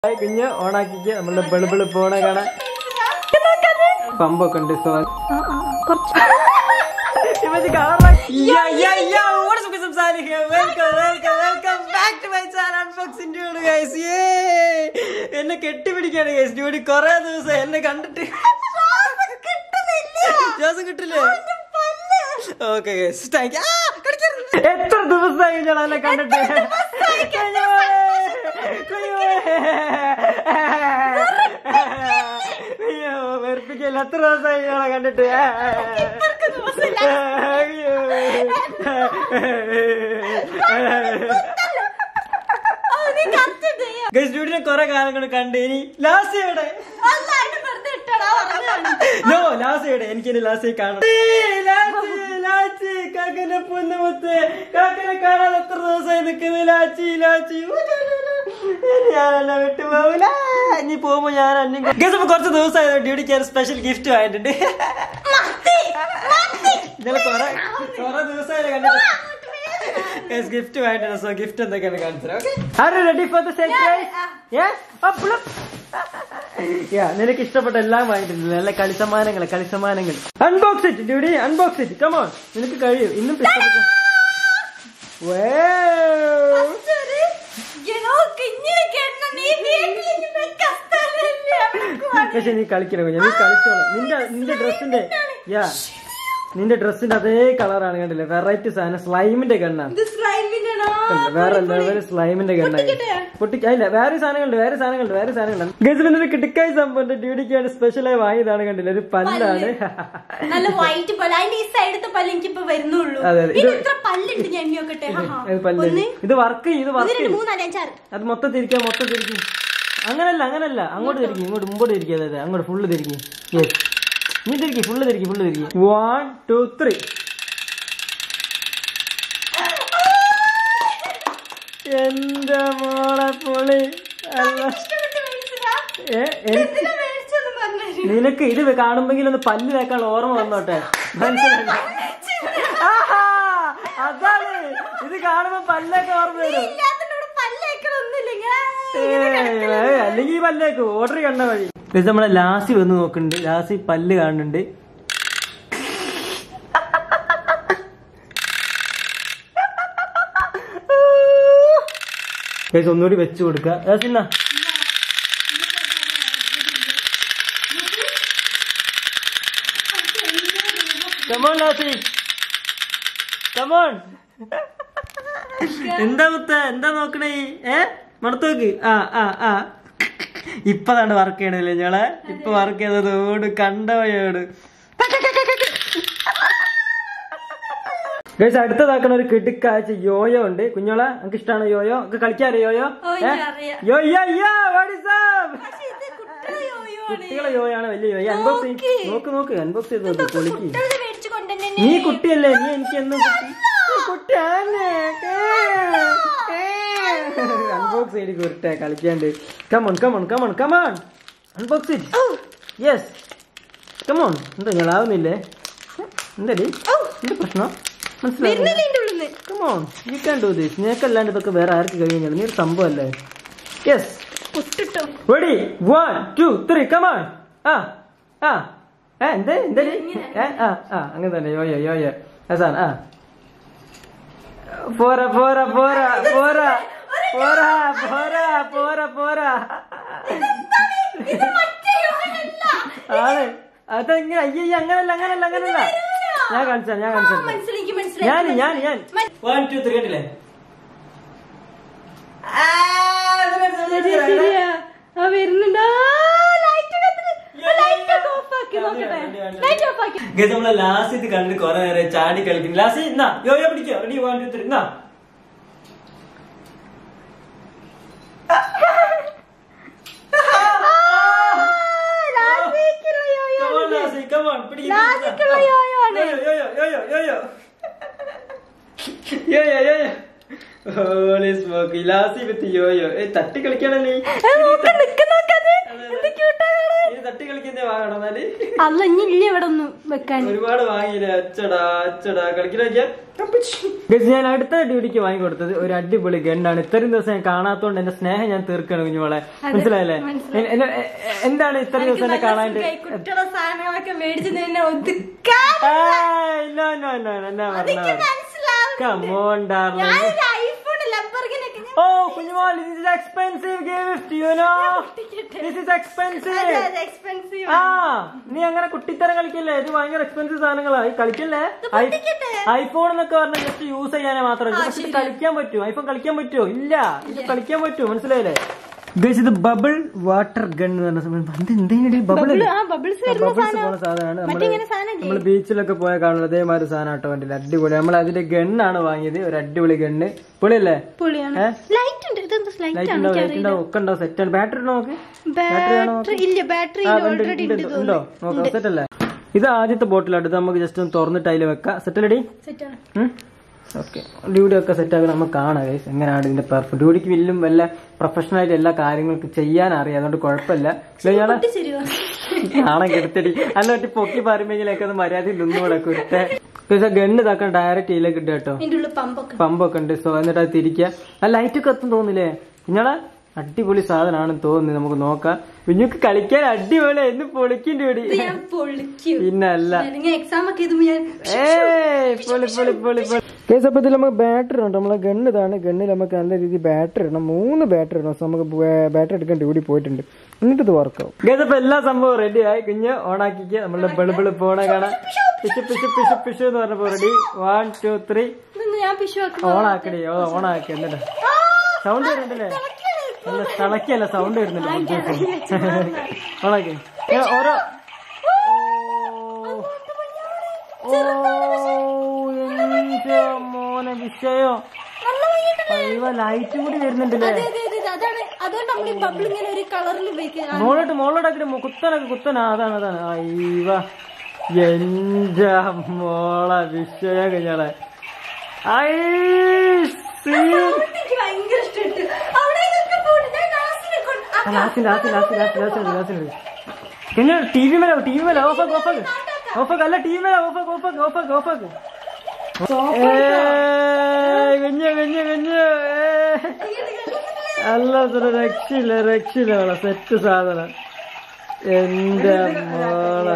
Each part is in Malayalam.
ഹായ് കുഞ്ഞ് ഓണാക്കിക്ക് നമ്മളുടെ ബിളിബിളി പോണ കാണാൻ പമ്പൊക്കെ ഉണ്ട് സോ ഇവര് കളറാക്കി എന്നെ കെട്ടിപ്പിടിക്കാണ് ഗൈസ് ഡ്യൂടി കൊറേ ദിവസം എന്നെ കണ്ടിട്ട് ശ്വാസം കിട്ടില്ലേ ഓക്കെ ഗൈസ് താങ്ക് എത്ര ദിവസമായി ഞാൻ എന്നെ കണ്ടിട്ട് കുഞ്ഞുമോളെ, കുഞ്ഞുമോളെ. അയ്യോ വെറുപ്പിക്കല്ല എത്ര ദിവസമായി ഞങ്ങളെ കണ്ടിട്ട് അയ്യോ ഗൈസ് ഡ്യൂഡിനെ കൊറേ കാലം കൊണ്ട് കണ്ട് ഇനി ലാസ്റ്റ് എവിടെ നോ ലാസ്റ്റ് എവിടെ എനിക്ക് ഇനി ലാസ്റ്റ് കാണണം ലാച്ചി ലാച്ചി കാക്കനെ പൊന്നുമുത്ത് കാക്കനെ കാണാൻ എത്ര ദിവസമായി നിൽക്കുന്നു ലാച്ചി ലാച്ചി ഞാനല്ല വിട്ടു പോവില്ല ഇനി പോകുമ്പോ ഞാൻ അന്യം ഗസ് അപ്പൊ കുറച്ച് ദിവസമായി ഡ്യൂട്ടിക്ക് ഒരു സ്പെഷ്യൽ ഗിഫ്റ്റ് ആയിട്ടുണ്ട് ഇന്നലെ കൊറേ കൊറേ ദിവസമായി കണ്ടിട്ട് ഗിഫ്റ്റ് ആയിട്ടുണ്ട് സോ ഗിഫ്റ്റ് എന്തൊക്കെയാണ് കാണിച്ചത് are ready for the surprise നിനക്ക് ഇഷ്ടപ്പെട്ട എല്ലാം വാങ്ങിയിട്ടുണ്ട് നല്ല കളിസമ്മാനങ്ങൾ കളിസമ്മാനങ്ങൾ അൺബോക്സ് ഇറ്റ് ഡ്യൂഡി അൺബോക്സ് ഇറ്റ് കമോൺ നിനക്ക് കഴിയും ഇന്നും ഇഷ്ടപ്പെട്ട Wow. പക്ഷെ നീ കളിക്കണം കുഞ്ഞാ നീ കളിച്ചോളാം നിന്റെ നിന്റെ ഡ്രസ്സിന്റെ യാ നിന്റെ ഡ്രസ്സിന്റെ അതേ കളറാണ് കണ്ടില്ലേ വെറൈറ്റി സാധനം സ്ലൈമിന്റെ ഗണ്ണാണ് വേറെ ലെവല് സ്ലൈമിന്റെ ഗണ്ണായി പൊട്ടിക്ക ഇല്ല വേറെ സാധനങ്ങളുണ്ട് വേറെ സാധനങ്ങളുണ്ട് വേറെ സാധനങ്ങളുണ്ട് ഗസിലിന്റെ കിടക്കായി സംഭവം ഡ്യൂട്ടിക്കാണ് സ്പെഷ്യലായി വാങ്ങിയതാണ് കണ്ടില്ല ഒരു പല്ലാണ് നല്ല വൈറ്റ് പല്ല് അതിന്റെ ഈ സൈഡത്തെ പല്ല് എനിക്ക് ഇപ്പൊ വരുന്നുള്ളൂ അതെ, അതെ. പിന്നെ ഇത് ഇത്ര പല്ലുണ്ട് ഞാൻ എണ്ണി നോക്കട്ടെ ആഹാ. ഇത് പല്ല് ഒന്ന് ഇത് വർക്ക് ചെയ്യും ഇത് ഒന്ന് വർക്ക് രണ്ട് ചെയ്യും മൂന്ന് നാല് അഞ്ചാറ് അത് മൊത്തം തിരിക്കാം മൊത്തം തിരിക്കും അങ്ങനല്ല അങ്ങനല്ല അങ്ങോട്ട് തിരിക്കും ഇങ്ങോട്ട് മുമ്പോട്ട് തിരിക്കുക അതെ അതെ അങ്ങോട്ട് ഫുള്ള് തിരിക്കും യെസ് നീ തിരിക്കും ഫുള്ള് തിരിക്കും ഫുള്ള് തിരിക്കും വൺ ടു ത്രീ എന്റെ മോളെ പൊളി അല്ല ഇഷ്ടപ്പെട്ട് മേടിച്ചതാ? ഏ, എനി- എന്തിനാ മേടിച്ചതെന്ന് പറഞ്ഞുതരൂ. നിനക്ക് ഇത് കാണുമ്പെങ്കിൽ ഒന്ന് പല്ല് തേക്കാനുള്ള ഓർമ്മ വന്നോട്ടെ മനസ്സിലായി ആഹാ, അതാണ് ഇത് കാണുമ്പോ പല്ലൊക്കെ ഓർമ്മ വരും ഇല്ലാത്തതിനോട് പല്ല് തേക്കലൊന്നുമില്ല. ഇങ്ങനെ ഏയ്, ഏയ്, അല്ലെങ്കിൽ ഈ പല്ലേക്ക് ഓർഡർ കണ്ട വഴി ഇത് നമ്മളെ ലാസി വന്ന് നോക്കുന്നുണ്ട് ലാസി പല്ല് കാണുന്നുണ്ട് ഗൈസ് ഒന്നുകൂടി വെച്ച് കൊടുക്കുക ലാസിന്ന കമോൺ ലാസി കമോൺ എന്താ മുത്ത എന്താ നോക്കണേ ഏ മണത്ത് നോക്ക് ആ ആ ആ ഇപ്പതാണ് വർക്ക് ചെയ്യണല്ലേ ഞങ്ങളെ ഇപ്പൊ വർക്ക് ചെയ്തത് ഓട് കണ്ട വഴിയോട് ഗൈസ് അടുത്തതാക്കണ ഒരു കിടുക്കാഴ്ച യോയോ ഉണ്ട് കുഞ്ഞോളെ നമുക്ക് ഇഷ്ടമാണോ യോയോ നമുക്ക് കളിക്കാറ് യോയോ ഓ, എനിക്കറിയാം. യോ യോ യോ what is up? പക്ഷേ ഇത് കുട്ടികളെ യോയോ ആണ്. കുട്ടികളെ യോയാണ് വലിയ യോയോ അൺബോക്സ് ചെയ്ത് നോക്ക് നോക്ക് അൺബോക്സ് ചെയ്ത് നോക്ക് പൊളിക്ക് കുട്ടികളെ മേടിച്ച് കൊണ്ടുവന്നെ. നീ കുട്ടിയല്ലേ നീ എനിക്ക് എന്നും കുട്ടി നീ കുട്ടിയാണ് അൺബോക്സ് ചെയ്ത് കുരുട്ടെ കളിക്കാണ്ട് come on come on come on come on unbox it yes come on എന്താ ഞങ്ങളാവുന്നില്ലേ എന്താടി എന്താ പ്രശ്നം മനസ്സിലായി വരുന്നില്ല ഇതിന്റെ ഉള്ളിന്ന്. Come on you can do this നിനക്കല്ലാണ്ട് ഇതൊക്കെ വേറെ ആർക്ക് കഴിയുന്നില്ല നീ ഒരു സംഭവമല്ലേ യെസ് പൊട്ടിട്ടോ. Ready one two three come on ആ ആ ഏ എന്തേ എന്തേ ഏ ആ ആ അങ്ങനെ തന്നെ യോയോ യോയോ അസാൻ ആ പോരാ പോരാ പോരാ പോരാ പോരാ പോരാ പോരാ പോരാ ഇത് മറ്റേ യോയോയല്ല. ആണ് അതെങ്ങനെ അയ്യോ അങ്ങനല്ല അങ്ങനല്ല അങ്ങനല്ല ഞാൻ കാണിച്ചാ ഞാൻ ആ, കാണിച്ചാ മനസ്സിലായി, എനിക്ക് മനസ്സിലായി. ഞാൻ ഞാൻ ഞാൻ വൺ ടു ത്രീ കണ്ടില്ലേ ശരിയാ, ശരിയാ. ആ, വരുന്നുണ്ട്. ആ, light കത്തുന്നു. ആ, light ഒക്കെ off ആക്കി നോക്കട്ടെ. Light off ആക്കി. ഗൈസ് നമ്മളെ ലാസ്റ്റ് ഇത് കണ്ടിട്ട് കുറെ നേരം ചാടി കളിക്കുന്നു ലാസ്റ്റ് എന്നാ യോയോ പിടിക്കോ റെഡി വൺ ടു ത്രീ എന്നാ ലാസിക്കുള്ള യോയോ Come on, ആണ്. ലാസി, come on, പിടിക്ക്, ലാസിക്കുള്ള പിടിക്ക്. യോയോ ആണ്. Yoyo, yoyo, yoyo, yoyo. Yoyo, yoyo. Holy smoke, ഈ ലാസി with യോയോ. ഏയ്, തട്ടി കളിക്കാണല്ലേ ഏ, നോക്ക്, നിക്ക് നോക്ക് അത്. എന്ത് cute ആ കാണാൻ. ഇത് തട്ടി കളിക്കുന്നേ വാങ്ങണം എന്നാല് അല്ല ഇനി ഇല്ല ഇവിടെ ഒന്നും വെക്കാൻ ഒരുപാട് വാങ്ങിയില്ലേ അച്ചടാ അച്ചടാ കളിക്കുന്ന ഞാൻ അടുത്ത ഡ്യൂട്ടിക്ക് വാങ്ങിക്കൊടുത്തത് ഒരു അടിപൊളി ഗണ്ണാണ് ഇത്രയും ദിവസം ഞാൻ കാണാത്തോണ്ട് എന്റെ സ്നേഹം ഞാൻ തീർക്കണം കുഞ്ഞുമോളെ മനസ്സിലായല്ലേ എ- എന്നെ- എ- എ- എന്താണ് ഇത്രയും ദിവസം എന്നെ കാണാണ്ട് കുട്ടികളെ സാധനങ്ങളൊക്കെ മേടിച്ച് നിന്നെ ഒതുക്കാൻ ഏയ്, no, no, no, no, no, no. മനസ്സിലാവും Come on, darling. ഞാനൊരു ഐഫോൺ ലംബർഗിനൊക്കെ ഞാൻ Oh, കുഞ്ഞുമോൾ, this is expensive gift, you know. This is expensive. Expensive ആ നീ അങ്ങനെ കുട്ടിത്തരം കളിക്കല്ലേ ഇത് ഭയങ്കര എക്സ്പെൻസീവ് സാധനങ്ങളാ ഈ കളിക്കല്ലേ ഐഫോൺ എന്നൊക്കെ പറഞ്ഞാൽ ജസ്റ്റ് യൂസ് ചെയ്യാനേ മാത്രമേ ഇത് പക്ഷെ ഇത് കളിക്കാൻ പറ്റുമോ ഐഫോൺ കളിക്കാൻ പറ്റുമോ ഇല്ല ഇത് കളിക്കാൻ പറ്റുമോ മനസ്സിലായില്ലേ Guys, ഇത് ബബിൾ വാട്ടർ ഗൺ എന്ന് പറഞ്ഞ സംഭവം അത് എന്തെങ്കിലും ബബിൾ ആ ബബിൾസ് വരുന്ന ബബിൾസ് പോണ സാധനമാണ് മറ്റേ ഇങ്ങനെ സാധനം നമ്മൾ ബീച്ചിലൊക്കെ പോയാൽ കാണുന്നത് അതേമാതിരി സാധനം കേട്ടോ വണ്ടിയിൽ അടിപൊളി നമ്മൾ അതിന്റെ ഗണ്ണാണ് വാങ്ങിയത് ഒരു അടിപൊളി ഗണ്ണ് പൊളിയല്ലേ പൊളിയാണ് ഏ? ലൈറ്റ് ഉണ്ട് ഇതെന്താ ലൈറ്റ് ലൈറ്റ് ഉണ്ടാവും ലൈറ്റ് ഉണ്ടാവും ഒക്കെ ഉണ്ടാവും സെറ്റ് ആണ് ബാറ്ററി ഉണ്ടോ നോക്ക് ബാറ്ററി ഇല്ല ബാറ്ററി ആ, ഉണ്ട്, ഓൾറെഡി ഉണ്ട്, ഉണ്ട്. ഉണ്ടോ നോക്കാം സെറ്റ് അല്ലേ ഇത് ആദ്യത്തെ ബോട്ടിലാണ് ഇത് നമുക്ക് ജസ്റ്റ് ഒന്ന് തുറന്നിട്ട് അതിൽ വെക്കാം സെറ്റ് അല്ലടി സെറ്റ് ആണ് ഓക്കെ ഡ്യൂഡി ഒക്കെ സെറ്റ് ആക്കി നമുക്ക് കാണാം guys. എങ്ങനെയാണ് ഇതിന്റെ പെർഫോം ഡ്യൂഡിക്ക് വലിയ വല്ല പ്രൊഫഷണൽ ആയിട്ട് എല്ലാ കാര്യങ്ങൾക്കും ചെയ്യാൻ അറിയാം അതുകൊണ്ട് കുഴപ്പമില്ല ഇല്ല, ഇയാളെ ശരിയോ കാണാൻ കെടുത്തടി അല്ല ഒറ്റ പൊക്കി പറയുമ്പോഴേക്കും അത് മര്യാദ നിന്നുകൂടെ കുരുത്തെ ഗണ്ണ് ഇതാക്കാൻ ഡയറക്റ്റ് ഇതിലേക്ക് ഇട്ട് കേട്ടോ ഇതിന്റെ ഉള്ളിൽ പമ്പൊക്കെ പമ്പൊക്കെ ഉണ്ട് സോ എന്നിട്ട് അത് തിരിക്കുക ആ ലൈറ്റ് ഒക്കെ എത്തും തോന്നില്ലേ കുഞ്ഞാളെ അടിപൊളി സാധനമാണെന്ന് തോന്നുന്നു നമുക്ക് നോക്കാം കുഞ്ഞുക്ക് കളിക്കാൻ അടിപൊളി എന്ന് പൊളിക്കേണ്ടി വടി ഞാൻ പൊളിക്കും പിന്നല്ല അല്ലെങ്കിൽ എക്സാം ഒക്കെ എഴുതുമ്പോ ഞാൻ ഏയ് പൊളി പൊളി പൊളി പൊളി കേസ് അപ്പൊ ഇതിൽ നമുക്ക് ബാറ്ററി ഉണ്ട് നമ്മളെ ഗണ്ണ് ഇതാണ് ഗണ്ണിൽ നമുക്ക് നല്ല രീതിയിൽ ബാറ്ററി ഇടണം മൂന്ന് ബാറ്ററി ഇടണം സോ നമുക്ക് ബാറ്ററി എടുക്കാൻ ഡ്യൂട്ടി പോയിട്ടുണ്ട് എന്നിട്ട് ഇത് വർക്കാവും കേസ് അപ്പൊ എല്ലാ സംഭവം റെഡി ആയി കുഞ്ഞ് ഓണാക്കിക്ക് നമ്മളുടെ ബെളുബിള് പോണ കാണാം പിശു പിശു പിശു പിശു എന്ന് പറഞ്ഞപ്പോ റെഡി വൺ ടു ത്രീ ഇതൊന്ന് ഞാൻ പിശു ആക്കും ഓണാക്കടി ഓ ഓണാക്കി എന്നിട്ട് സൗണ്ട് വരുന്നുണ്ടല്ലേ നല്ല തിളക്കിയല്ല സൗണ്ട് വരുന്നുണ്ട് ഓണാക്കി ഏ, ഓരോ ഓ എന്റെ മോനെ വിഷയോ അയ്യോ ലൈറ്റ് കൂടി വരുന്നുണ്ടല്ലേ അതെ, അതെ, അതെ, അതാണ് അതുകൊണ്ട് നമ്മൾ ഈ ബബിൾ ഇങ്ങനെ ഒരു കളറിൽ ഉപയോഗിക്കുക മോളോട്ട് മോളോട്ടാക്കി കുത്തനൊക്കെ കുത്തന അതാണ് അതാണ് അയ്യവ എന്റെ മോളെ വിഷയം കഴിഞ്ഞാളെ ഐ സീ എനിക്ക് ഭയങ്കര ഇഷ്ടപ്പെട്ടു അവിടെ ഇതൊക്കെ പോയിട്ട് ഞാൻ നാസിനെ കൊണ്ട് ആ, last last last last last last പിന്നെ ടി വി മേലെ ടി വി മേലെ ഓഫാക്ക് ഓഫാക്ക് ഓഫാക്ക് അല്ല ടി വി മേലെ ഓഫാക്ക് ഓഫാക്ക് ഓഫാക്ക് ഓഫാക്ക് കുഞ്ഞ് കുഞ്ഞ് കുഞ്ഞ് അല്ല സാറേ രക്ഷയില്ല രക്ഷയില്ല മോളെ സെറ്റ് സാധനം എന്റെ മോളെ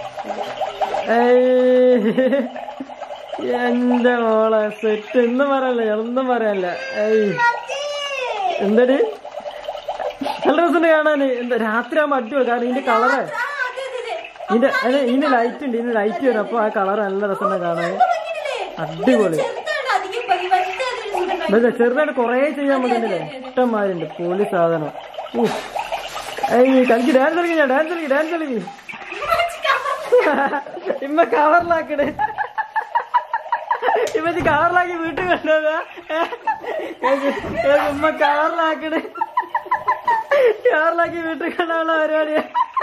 ഏയ്. എന്റെ മോളെ സെറ്റ് ഒന്നും പറയല്ല ഒന്നും പറയല്ല ഏയ് എന്തടി നല്ല രസമുണ്ട് കാണാന് എന്താ രാത്രി ആകുമ്പോ അടിപൊളി കാരണം ഇതിന്റെ കളറ് ആ, അതെ, അതെ, അതെ. ഇതിന്റെ അല്ല ഇതിന് ലൈറ്റ് ഉണ്ട് ഇതിന് ലൈറ്റ് വരും അപ്പൊ ആ കളർ നല്ല രസമുണ്ട് കാണാൻ ഭംഗിയില്ലേ? അടിപൊളി ചെറുതാണ് അധികം ഭംഗി വലുത് അതിൽ സുഖം ഇതൊക്കെ ചെറുതായിട്ട് കൊറേ ചെയ്യാൻ പറ്റുന്നില്ലേ ഇഷ്ടംമാരുണ്ട് പൊളി സാധനം ഊ. ഏയ് കളിക്ക് ഡാൻസ് കളിക്ക് ഞാൻ ഡാൻസ് കളിക്ക് ഡാൻസ് കളിക്ക് ഇമ്മ കവറിലാക്കണേ ഇമ്മ കവറിലാക്കി വീട്ടിൽ കൊണ്ടുപോകാ ഉമ്മ കവറിലാക്കണേ കവറിലാക്കി വീട്ടിൽ കൊണ്ടുപോകാനുള്ള പരിപാടിയാ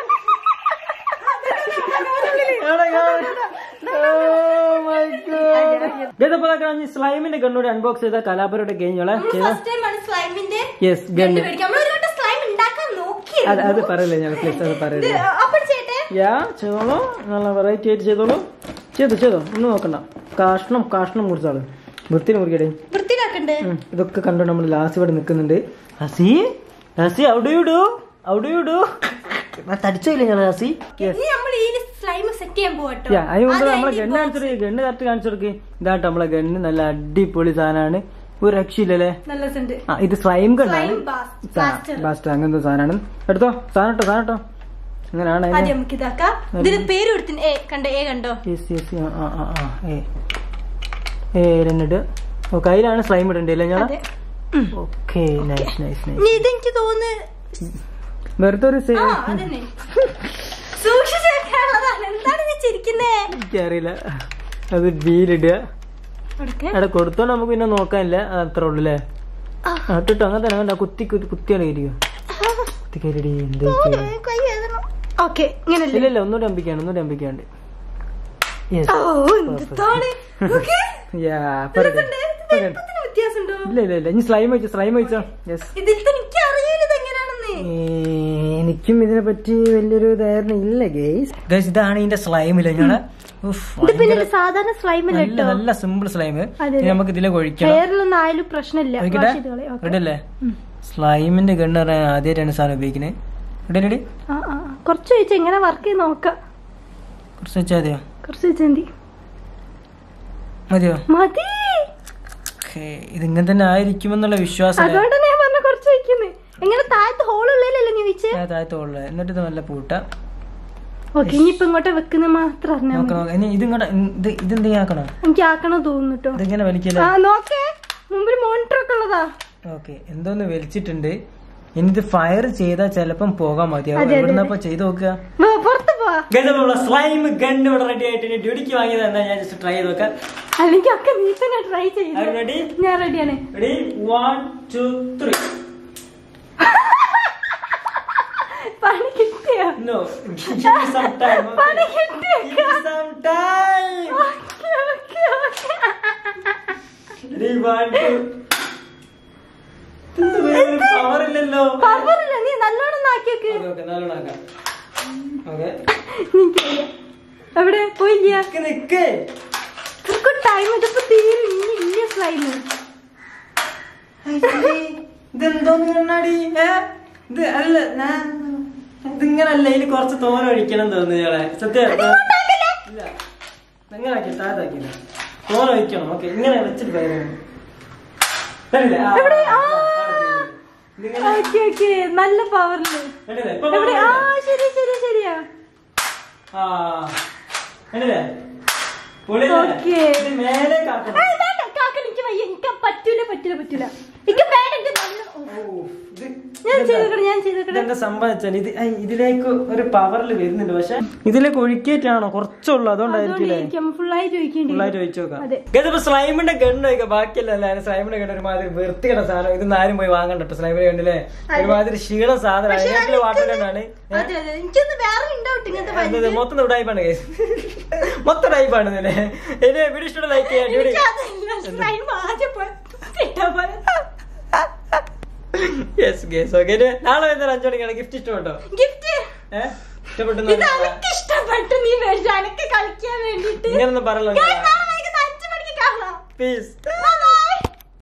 സ്ലൈമിന്റെ കണ്ണൂടെ അൺബോക്സ് ചെയ്ത കലാപരുടെ കഴിഞ്ഞോളെ ചെയ്ത ഫസ്റ്റ് ടൈം ആണ് സ്ലൈമിന്റെ യെസ് ഗണ്ണ് മേടിക്കാം നമ്മൾ ഒരു വട്ടം സ്ലൈം ഉണ്ടാക്കാൻ നോക്കി അത് അത് പറയല്ലേ ഞാൻ പ്ലീസ് അത് പറയല്ലേ അപ്പോൾ ചേട്ടേ യാ ചെയ്തോളൂ നല്ല വെറൈറ്റി ആയിട്ട് ചെയ്തോളൂ ചെയ്തു ചെയ്തോ ഒന്നും നോക്കണ്ട കാഷ്ണം കാഷ്ണം മുറിച്ചാള് വൃത്തിയിൽ മുറിക്കടേ വൃത്തിയിലാക്കണ്ടേ ഉം, ഇതൊക്കെ കണ്ടു നമ്മൾ ലാസ്റ്റ് ഇവിടെ നിൽക്കുന്നുണ്ട് ഹസി ഹസി അവിടെ ഇടൂ അവിടെ ഇടൂ തടിച്ചില്ല ഞാൻ ഹസി ഇനി നമ്മൾ ഈ സ്ലൈം സെറ്റ് ചെയ്യാൻ പോകട്ടോ യാ അതിന് മുമ്പ് നമ്മളെ ഗണ്ണ് കാണിച്ചു കൊടുക്ക് ഗണ്ണ് കറക്റ്റ് കാണിച്ചു കൊടുക്ക് ഇതാട്ടോ നമ്മളെ ഗണ്ണ് നല്ല അടിപൊളി സാധനമാണ് ഒരു രക്ഷയില്ലല്ലേ നല്ല രസമുണ്ട് ആ ഇത് സ്ലൈം ഗണ്ണാണ് Slime bas- blaster. ബാസ്റ്റ് അങ്ങനത്തെ സാധനമാണ് എടുത്തോ സാധനം ഇട്ടോ സാധനം ഇട്ടോ അങ്ങനെയാണ് അതിന് ആദ്യം നമുക്ക് ഇതാക്കാം ഇതിന് പേര് കൊടുത്തിന് എ കണ്ടോ എ കണ്ടോ യെസ് യെസ് ആ ആ ആ ഏ ഏ രണ്ടിട്ട് ഓ കയ്യിലാണ് സ്ലൈം ഇടണ്ടല്ലേ ഞാൻ അതെ ഓക്കെ നൈസ് നൈസ് നൈസ് ഇനി ഇതെനിക്ക് തോന്നുന്നു വെറുതെ ഒരു സേ- ആ അതന്നെ സൂക്ഷിച്ചു വെക്കാനുള്ളതാണ് എന്താണ് നീ ചിരിക്കുന്നേ എനിക്കറിയില്ല അത് ബീലിടുക കൊടുക്ക്. അവിടെ കൊടുത്തോ നമുക്ക് പിന്നെ നോക്കാനില്ല അത് അത്ര ഉള്ളു അല്ലേ ആ. ഇട്ടിട്ടോ അങ്ങനെ തന്നെ അങ്ങനെ കുത്തി കുത്തി കുത്തിയാണ് കയറിയോ കുത്തി കയറി എന്താ ഓ, കൈ വേദന. ഓക്കെ ഇങ്ങനല്ലേ ഇല്ല ഇല്ല ഒന്നുകൂടി അമ്പിക്കാണ്ട് ഒന്നുകൂടി അമ്പിക്കാണ്ട് യെസ് ഓ എന്താണ് നോക്ക്. യാ പറയട്ടെ ഇതെന്ത്? ഇത് വലിപ്പത്തിന് വ്യത്യാസമുണ്ടോ ഇല്ല ഇല്ല ഇല്ല ഇനി സ്ലൈം വെച്ചോ സ്ലൈം വെച്ചോ യെസ് ഇതിൽ എനിക്ക് അറിയില്ല ഇത് എങ്ങനെയാണെന്ന് എനിക്കും ഇതിനെ പറ്റി വലിയൊരു ധാരണ ഇല്ല ഗേസ് ഗേസ് ഇതാണ് ഇതിന്റെ സ്ലൈം ഇല്ല ഞങ്ങള് ഉഫ്, ഇത് പിന്നെ ഭയങ്കര ഒരു സാധാരണ സ്ലൈമിൽ നല്ല ഇട്ടോ നല്ല സിമ്പിൾ സ്ലൈം അതെ. നമുക്ക് ഇതിലേക്ക് ഒഴിക്കണം ഹെയറിലൊന്നും ആയാലും പ്രശ്നമില്ല ഒഴിക്കട്ടെ വാഷ് ചെയ്ത് കളയാം. ഓക്കേ. റെഡി അല്ലേ ഉം. സ്ലൈമിന്റെ ഗണ്ണ് പറയാൻ ആദ്യമായിട്ടാണ് സാധനം ഉപയോഗിക്കുന്നത് റെഡി റെഡി ആ ആ ആ. കുറച്ച് ചോദിച്ചാ എങ്ങനെ വർക്ക് ചെയ്ത് നോക്കാം കുറച്ച് വെച്ചാൽ മതിയോ കുറച്ച് ചോദിച്ചാൽ മതി മതിയോ മതി ഓക്കേ ഇതിങ്ങനെ തന്നെ ആയിരിക്കുമെന്നുള്ള വിശ്വാസം അതുകൊണ്ടാണ് ഞാൻ പറഞ്ഞ കുറച്ച് വയ്ക്കുന്നത് എങ്ങനെ താഴത്ത് ഹോൾ ഉള്ളിലല്ലേ നീ വെച്ച് താഴത്തോളൂ എന്നിട്ട് ഇത് നല്ല പൂട്ട ഓക്കെ ഇനിയിപ്പൊ ഇങ്ങോട്ട് വെക്കുന്നത് മാത്രം അറിഞ്ഞാൽ മതി നോക്കണം ഇനി ഇത് ഇങ്ങോട്ട് ഇത് ഇതെന്തെങ്കിലും ആക്കണം എനിക്ക് ആക്കണോ തോന്നുന്നു കേട്ടോ ഇതിങ്ങനെ വലിക്കല്ലേ ആ നോക്കേ മുമ്പിൽ മോണിറ്റർ ഒക്കെ ഉള്ളതാ ഓക്കെ എന്തോന്ന് വലിച്ചിട്ടുണ്ട് ഇനി ഇത് ഫയർ ചെയ്താൽ ചിലപ്പം പോകാൻ മതിയാവും അതെ, അതെ, എവിടുന്നപ്പോ ചെയ്ത് നോക്കുക വാ, പുറത്ത് പോവാ സ്ലൈം ഗൺ ഇവിടെ റെഡി ആയിട്ട് ഡ്യൂട്ടിക്ക് വാങ്ങിയത് എന്നാ ഞാൻ ജസ്റ്റ് ട്രൈ ചെയ്ത് നോക്കാം അല്ലെങ്കിൽ ഒക്കെ നീ തന്നെ ട്രൈ ചെയ്ത് റെഡി ഞാൻ റെഡിയാണ് റെഡി വൺ ടു ത്രീ പണി കിട്ടിയോ no give me some time okay? പണി കിട്ടിയോ give me some time okay, okay, okay. ready one two power ഇല്ലല്ലോ പവറില്ല നീ നല്ലോണം ആക്കിയൊക്കെ ഓക്കെ ഓക്കെ നല്ലോണം ആക്കാം ഓക്കെ എനിക്കറിയാം എവിടെ പോയില്ല നിക്ക് നിക്ക് ടൈം ഇതിപ്പോ തീരും ഇനി ഇല്ല സ്ലൈം ഇതെന്തോന്ന് കണ്ണാടി ഏ ഇത് അല്ല ഞാൻ ഇതിങ്ങനല്ല ഇതിൽ കുറച്ച് തോന ഒഴിക്കണം തോന്നുന്നു ഞങ്ങളെ സത്യം ഇല്ല എങ്ങനെ ആക്കി താഴത്താക്കില്ല തോന ഒഴിക്കണം ഓക്കെ ഇങ്ങനെ വെച്ചിട്ട് പോയാലും കണ്ടില്ലേ? ആ, എവിടെ? ആ. ആ, ആ, ഇതിങ്ങനെ ഓക്കെ ഓക്കെ നല്ല പവറില് കണ്ടില്ലേ? ഇപ്പൊ എവിടെ ആ കണ്ടില്ലേ? ശരി ശരി ശരിയാ ആ കണ്ടില്ലേ പൊളിയല്ലേ? ഓക്കേ. ഇത് മേലേക്ക് ആ, ആക്കണം ഇതാണ്ട, കാക്ക എനിക്ക് വയ്യ എനിക്ക് പറ്റൂല പറ്റൂല പറ്റൂല എനിക്ക് വേണ്ട എനിക്ക് നല്ല ഓ, ഓ, ഇത് ഞാൻ ഇതെന്താ? ചെയ്തേക്കണേ ഞാൻ ചെയ്തേക്കണേ ഇതെന്താ സംഭവിച്ചാൽ ഇത് ഐ, ഇതിലേക്ക് ഒരു പവറിൽ വരുന്നുണ്ട് പക്ഷെ ഇതിലേക്ക് ഒഴുക്കിയിട്ടാണോ കുറച്ചുള്ളൂ അതുകൊണ്ടായിരിക്കില്ലേ ഫുള്ളായി ചോദിക്കേണ്ടി ഫുള്ളായിട്ട് ഒഴിച്ചു നോക്കാം അതെ. ഇതിപ്പോ സ്ലൈമിന്റെ ഗണ്ണ് ഒഴിക്കാം ബാക്കിയല്ല എല്ലാവരും സ്ലൈമിന്റെ ഗണ്ണ് ഒരുമാതിരി വൃത്തികട സാധനം ഇതൊന്നും ആരും പോയി വാങ്ങണ്ട കേട്ടോ സ്ലൈമിന്റെ ഗണ്ണിലെ ഒരുമാതിരി ക്ഷീണ സാധനം അതിനകത്തുള്ള വാട്ടർ ഗണ്ണാണ് അതെ അതെ എനിക്കൊന്ന് വേറെ ഉണ്ടാവട്ടെ ഇങ്ങനത്തെ ഇത് ഇത് മൊത്തം ഉടായിപ്പാണ് guys. മൊത്തം ഉടായിപ്പാണ് ഇതിലെ ഇനി വീഡിയോ ഇഷ്ടം ലൈക്ക് ചെയ്യാൻ ഡ്യൂടി slime ആദ്യം പോയി ഇട്ടാ പോലെ. യെസ് ഗേസ് ഓക്കെ നാളെ വരുന്ന അഞ്ചു മണിക്കാണ് ഗിഫ്റ്റ് ഇഷ്ടപ്പെട്ടോ Gift. ഏഹ് ഇഷ്ടപ്പെട്ടു ഇത് അനക്ക് ഇഷ്ടപ്പെട്ടു നീ മേടിച്ചു അനക്ക് കളിക്കാൻ വേണ്ടിട്ട് ഇങ്ങനൊന്നും പറയല്ലോ ഞാൻ നാളെ വൈകുന്നേരം അഞ്ച് മണിക്ക് കാണാം പീസ്